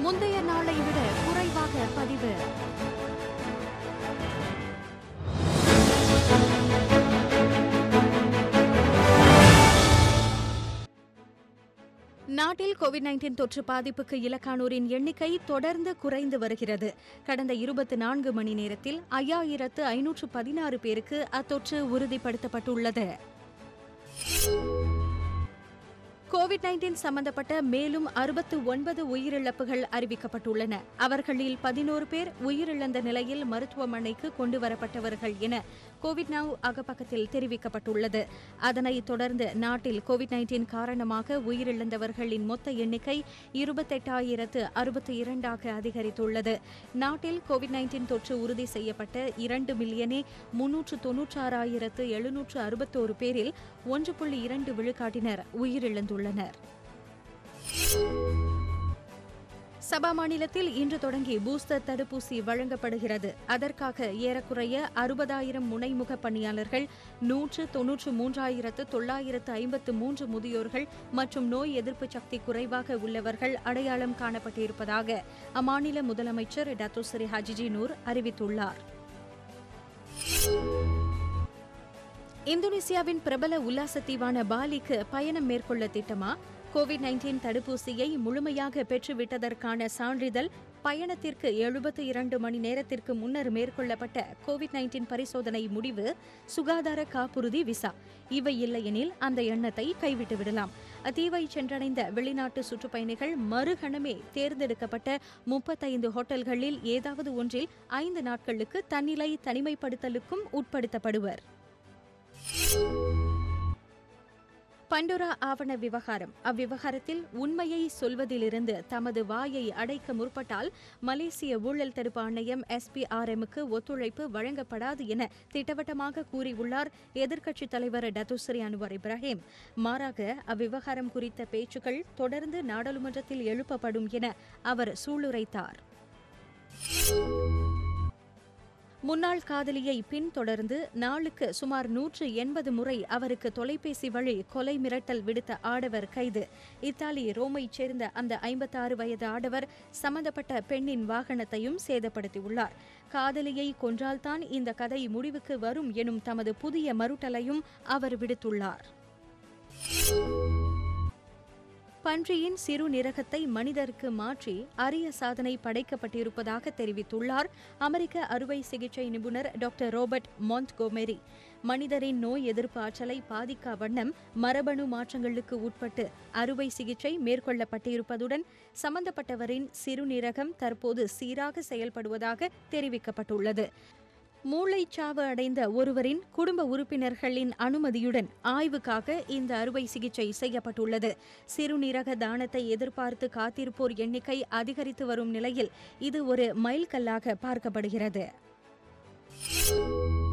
முந்தைய நாளை விட குறைவாக பதிவு நாட்டில் கோவிட் நைன்டீன் தொற்று பாதிப்புக்கு இலக்கானோரின் எண்ணிக்கை தொடர்ந்து குறைந்து வருகிறது கடந்த இருபத்தி நான்கு மணி நேரத்தில் ஐயாயிரத்து ஐநூற்று பதினாறு பேருக்கு அத்தொற்று உறுதிப்படுத்தப்பட்டுள்ளது கோவிட் நைன்டீன் சம்பந்தப்பட்ட மேலும் அறுபத்து ஒன்பது உயிரிழப்புகள் அறிவிக்கப்பட்டுள்ளன அவர்களில் பதினோரு பேர் உயிரிழந்த நிலையில் மருத்துவமனைக்கு கொண்டு வரப்பட்டவர்கள் என கோவிட் நவ் அகப்பக்கத்தில் தெரிவிக்கப்பட்டுள்ளது அதனைத் தொடர்ந்து நாட்டில் கோவிட் நைன்டீன் காரணமாக உயிரிழந்தவர்களின் மொத்த எண்ணிக்கை இருபத்தெட்டாயிரத்து அறுபத்தி இரண்டாக அதிகரித்துள்ளது நாட்டில் கோவிட் நைன்டீன் தொற்று உறுதி செய்யப்பட்ட இரண்டு மில்லியனே முன்னூற்று தொன்னூற்றாறாயிரத்து எழுநூற்று அறுபத்தோரு பேரில் ஒன்று புள்ளி இரண்டு விழுக்காட்டினர் உயிரிழந்துள்ளனர் சபா மாநிலத்தில் இன்று தொடங்கி பூஸ்டர் தடுப்பூசி வழங்கப்படுகிறது அதற்காக ஏறக்குறைய அறுபதாயிரம் முனைமுக பணியாளர்கள் நூற்று தொன்னூற்று மூன்றாயிரத்து தொள்ளாயிரத்து ஐம்பத்து மூன்று முதியோர்கள் மற்றும் நோய் எதிர்ப்பு சக்தி குறைவாக உள்ளவர்கள் அடையாளம் காணப்பட்டிருப்பதாக அம்மாநில முதலமைச்சர் டத்தோசரி ஹஜிஜி நூர் அறிவித்துள்ளார் இந்தோனேசியாவின் பிரபல உல்லாச தீவான பாலிக்கு பயணம் மேற்கொள்ள திட்டமா கோவிட் நைன்டீன் தடுப்பூசியை முழுமையாக பெற்றுவிட்டதற்கான சான்றிதழ் பயணத்திற்கு எழுபத்தி இரண்டு மணி நேரத்திற்கு முன்னர் மேற்கொள்ளப்பட்ட கோவிட் நைன்டீன் பரிசோதனை முடிவு சுகாதார காப்புறுதி விசா இவை இல்லையெனில் அந்த எண்ணத்தை கைவிட்டு விடலாம் அத்தீவை சென்றடைந்த வெளிநாட்டு சுற்றுப்பயணிகள் மறுகணமே தேர்ந்தெடுக்கப்பட்ட முப்பத்தைந்து ஹோட்டல்களில் ஏதாவது ஒன்றில் ஐந்து நாட்களுக்கு தன்னிலை தனிமைப்படுத்தலுக்கும் உட்படுத்தப்படுவர் பண்டோரா ஆவண விவகாரம் அவ்விவகாரத்தில் உண்மையை சொல்வதிலிருந்து தமது வாயை அடைக்க முற்பட்டால் மலேசிய ஊழல் தடுப்பு ஆணையம் எஸ்பிஆர்எம்முக்கு ஒத்துழைப்பு வழங்கப்படாது என திட்டவட்டமாக கூறியுள்ளார் எதிர்க்கட்சித் தலைவர் டத்துஸ்ரீ அன்வர் இப்ராஹிம் மாறாக அவ்விவகாரம் குறித்த பேச்சுக்கள் தொடர்ந்து நாடாளுமன்றத்தில் எழுப்பப்படும் என அவர் சூளுரைத்தார் முன்னாள் காதலியை பின்தொடர்ந்து நாளுக்கு சுமார் நூற்று எண்பது முறை அவருக்கு தொலைபேசி வழி கொலை மிரட்டல் விடுத்த ஆடவர் கைது இத்தாலி ரோமைச் சேர்ந்த அந்த ஐம்பத்தாறு வயது ஆடவர் சம்பந்தப்பட்ட பெண்ணின் வாகனத்தையும் சேதப்படுத்தியுள்ளார் காதலியை கொன்றால்தான் இந்த கதை முடிவுக்கு வரும் எனும் தமது புதிய மறுட்டலையும் அவர் விடுத்துள்ளார் பன்றியின் சிறு நிரகத்தை மனிதருக்கு மாற்றி அரிய சாதனை படைக்கப்பட்டிருப்பதாக தெரிவித்துள்ளார் அமெரிக்க அறுவை சிகிச்சை நிபுணர் டாக்டர் ரோபர்ட் மொந்த்கோமெரி மனிதரின் நோய் எதிர்ப்பு ஆற்றலை பாதிக்கா வண்ணம் மரபணு மாற்றங்களுக்கு உட்பட்டு அறுவை சிகிச்சை மேற்கொள்ளப்பட்டிருப்பதுடன் சம்பந்தப்பட்டவரின் சிறுநீரகம் தற்போது சீராக செயல்படுவதாக தெரிவிக்கப்பட்டுள்ளது மூளைச்சாவு அடைந்த ஒருவரின் குடும்ப உறுப்பினர்களின் அனுமதியுடன் ஆய்வுக்காக இந்த அறுவை சிகிச்சை செய்யப்பட்டுள்ளது சிறுநீரக தானத்தை எதிர்பார்த்து காத்திருப்போர் எண்ணிக்கை அதிகரித்து வரும் நிலையில் இது ஒரு மைல்கல்லாக பார்க்கப்படுகிறது